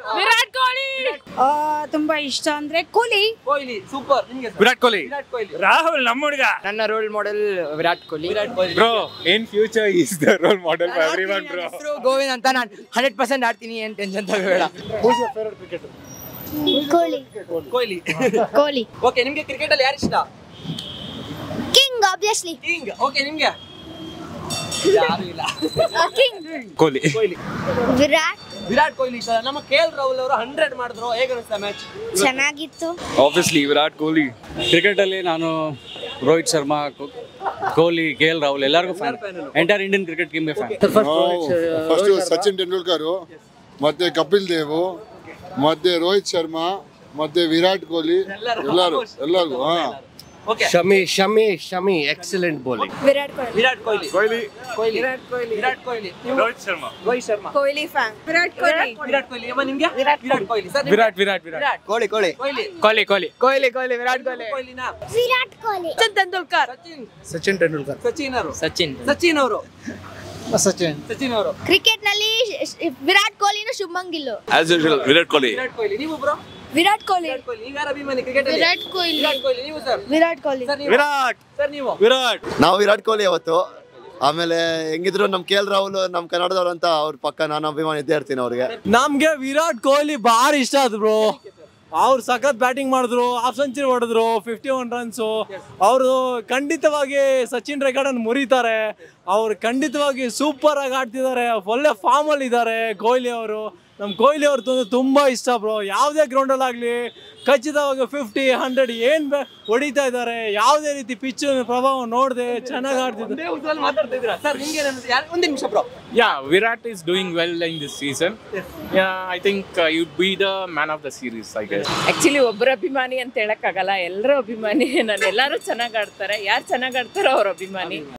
ವಿರಾಟ್ ಕೊಹ್ಲಿ ತುಂಬಾ ಇಷ್ಟ ಅಂದ್ರೆ ಕೊಹ್ಲಿ ಕೊಹ್ಲಿ ಸೂಪರ್ ನಿಮ್ಗೆ sir? ವಿರಾಟ್ ಕೊಹ್ಲಿ ವಿರಾಟ್ ಕೊಹ್ಲಿ ರಾಹುಲ್ ನಮ್ಮ ಹುಡುಗ ನನ್ನ role model Virat Kohli Virat Kohli bro in future is the role model for everyone bro ಹೆಸರು ಗೋವಿಂದ್ ಅಂತ ನಾನು ಹಂಡ್ರೆಡ್ ಪರ್ಸೆಂಟ್ ಆಡ್ತೀನಿ ಏನ್ ಟೆನ್ಷನ್ ತಗೋಬೇಡ ಕೊಹ್ಲಿ ಕೊಹ್ಲಿ ಕೊಹ್ಲಿ ಓಕೆ ನಿಮ್ಗೆ ಕ್ರಿಕೆಟ್ ಅಲ್ಲಿ ಯಾರು ಇಷ್ಟ ಕಿಂಗ್ ಆಬ್ವಿಯಸ್ಲಿ ಕಿಂಗ್ ಓಕೆ ನಿಮ್ಗೆ ಯಾರು ಇಲ್ಲ ಕಿಂಗ್ ಕೊಹ್ಲಿ ಕೊಹ್ಲಿ ವಿರಾಟ್ ವಿರಾಟ್ ಕೊಹ್ಲಿ ಇಷ್ಟ ನಮ್ಮ ಕೆ ಎಲ್ ರಾಹುಲ್ ಅವರು ಹಂಡ್ರೆಡ್ ಮಾಡಿದ್ರು ಹೇಗೆ ಅನಿಸ್ತಾ ಮ್ಯಾಚ್ ಚೆನ್ನಾಗಿತ್ತು ಆಬ್ವಿಯಸ್ಲಿ ವಿರಾಟ್ ಕೊಹ್ಲಿ ಕ್ರಿಕೆಟ್ ಅಲ್ಲಿ ನಾನು ರೋಹಿತ್ ಶರ್ಮಾ ಕೊ- ಕೊಹ್ಲಿ ಕೆ ಎಲ್ ರಾಹುಲ್ ಎಲ್ಲರಿಗೂ ಫ್ಯಾನ್ ಎಂಟೈರ್ ಇಂಡಿಯನ್ ಕ್ರಿಕೆಟ್ ಟೀಮ್ಗೆ ಫ್ಯಾನ್ ಫಸ್ಟ್ ಸಚಿನ್ ಟೆಂಡೂಲ್ಕರ್ ಮತ್ತೆ ಕಪಿಲ್ ದೇವ್ ಮತ್ತೆ ರೋಹಿತ್ ಶರ್ಮಾ ಮತ್ತೆ ವಿರಾಟ್ ಕೊಹ್ಲಿ ಎಲ್ಲರೂ ಎಲ್ಲರಿಗೂ ಹಾ okay Shami Shami Shami excellent bowling Virat Kohli Virat Kohli Kohli Kohli Virat Kohli Virat Kohli ನೀವು ರೋಹಿತ್ ಶರ್ಮಾ ರೋಹಿತ್ ಶರ್ಮಾ ಕೊಹ್ಲಿ ಫ್ಯಾನ್ ವಿರಾಟ್ ಕೊಹ್ಲಿ ವಿರಾಟ್ ಕೊಹ್ಲಿ ಅಮ್ಮ ನಿಮ್ಗೆ ವಿರಾಟ್ ಕೊಹ್ಲಿ ಸರ್ ವಿರಾಟ್ ವಿರಾಟ್ ವಿರಾಟ್ ವಿರಾಟ್ ಕೋಹ್ಲಿ ಕೋಹ್ಲಿ ಕೊಹ್ಲಿ ಕೊಹ್ಲಿ ಕೊಹ್ಲಿ ಕೊಹ್ಲಿ ಕೊಹ್ಲಿ ವಿರಾಟ್ ಕೊಹ್ಲಿ ಕೊಹ್ಲಿನಾ ವಿರಾಟ್ ಕೊಹ್ಲಿ ಸಚಿನ್ ತೆಂಡೂಲ್ಕರ್ ಸಚಿನ್ ಸಚಿನ್ ಟೆಂಡೂಲ್ಕರ್ ಸಚಿನ್ ಅವರು ಸಚಿನ್ ಸಚಿನ್ ಅವರು ಸಚಿನ್ ಸಚಿನ್ ಅವರು ಕ್ರಿಕೆಟ್ ನಲ್ಲಿ ವಿರಾಟ್ ಕೊಹ್ಲಿನೂ ಶುಭಮನ್ ಗಿಲ್ಲು ಆಸ್ ಯೂಶುವಲ್ ವಿರಾಟ್ ಕೊಹ್ಲಿ ವಿರಾಟ್ ಕೊಹ್ಲಿ ನೀವು ಬ್ರೋ ವಿರಾಟ್ ಕೊಹ್ಲಿ ವಿರಾಟ್ ಕೊಹ್ಲಿ ಈಗ ಅಭಿಮಾನಿ ಕ್ರಿಕೆಟ್ ವಿರಾಟ್ ಕೊಹ್ಲಿ ವಿರಾಟ್ ಕೊಹ್ಲಿ ನೀವು ಸರ್ ವಿರಾಟ್ ಕೊಹ್ಲಿ ಸರ್ ನೀವು ವಿರಾಟ್ ಸರ್ ನೀವು ವಿರಾಟ್ ನಾವು ವಿರಾಟ್ ಕೊಹ್ಲಿ ಅವತ್ತು ಆಮೇಲೆ ಹೆಂಗಿದ್ರು ನಮ್ ಕೆ ಎಲ್ ರಾಹುಲ್ ನಮ್ ಕನ್ನಡದವ್ರು ಅಂತ ಅವ್ರ ಪಕ್ಕ ನಾನು ಅಭಿಮಾನಿ ಇದ್ದೇ ಇರ್ತೀನಿ ಅವ್ರಿಗೆ ನಮ್ಗೆ ವಿರಾಟ್ ಕೊಹ್ಲಿ ಭಾರಿ ಇಷ್ಟ ಆದ್ರು ಬ್ರೋ ಅವ್ರು ಸಖತ್ ಬ್ಯಾಟಿಂಗ್ ಮಾಡಿದ್ರು ಹಾಫ್ ಸೆಂಚುರಿ ಹೊಡೆದ್ರು ಫಿಫ್ಟಿ ಒನ್ ರನ್ಸು ಅವರು ಖಂಡಿತವಾಗಿ ಸಚಿನ್ ರೆಕಾರ್ಡ್ ಅನ್ನು ಮುರಿತಾರೆ ಅವ್ರು ಖಂಡಿತವಾಗಿ ಸೂಪರ್ ಆಗಿ ಆಡ್ತಿದ್ದಾರೆ ಒಳ್ಳೆ ಫಾರ್ಮ್ ಅಲ್ಲಿ ಇದ್ದಾರೆ ಕೊಹ್ಲಿ ಅವರು ನಮ್ಮ ಕೊಹ್ಲಿ ಅವ್ರು ತಂದು ತುಂಬಾ ಇಷ್ಟ ಬ್ರೋ ಯಾವುದೇ ಗ್ರೌಂಡಲ್ಲಿ ಆಗಲಿ ಖಚಿತವಾಗಿ ಫಿಫ್ಟಿ ಹಂಡ್ರೆಡ್ ಏನ್ ಬೆ ಹೊಡಿತಾ ಇದ್ದಾರೆ ಯಾವುದೇ ರೀತಿ ಪಿಚ್ ಪ್ರಭಾವ ನೋಡದೆ ಚೆನ್ನಾಗಿ ಆಡ್ತಿದ್ದಾರೆ ಒಂದೇ ಉದ್ದದಲ್ಲಿ ಮಾತಾಡ್ತಾ ಇದ್ದೀರಾ ಸರ್ ನಿಮ್ಗೆ ಏನಿದೆ ಯಾರು ಒಂದೇ ನಿಮಿಷ bro Yeah, Virat is doing well in this season. Yeah, I think uh, you'd be the man of the series, I guess. Actually ಒಬ್ಬರ ಅಭಿಮಾನಿ ಅಂತ ಹೇಳಕ್ಕಾಗಲ್ಲ ಎಲ್ಲರ ಅಭಿಮಾನಿ ನಾನು ಎಲ್ಲರೂ ಚೆನ್ನಾಗಿ ಆಡ್ತಾರೆ ಯಾರು ಚೆನ್ನಾಗಿ ಆಡ್ತಾರೋ ಅವ್ರ ಅಭಿಮಾನಿ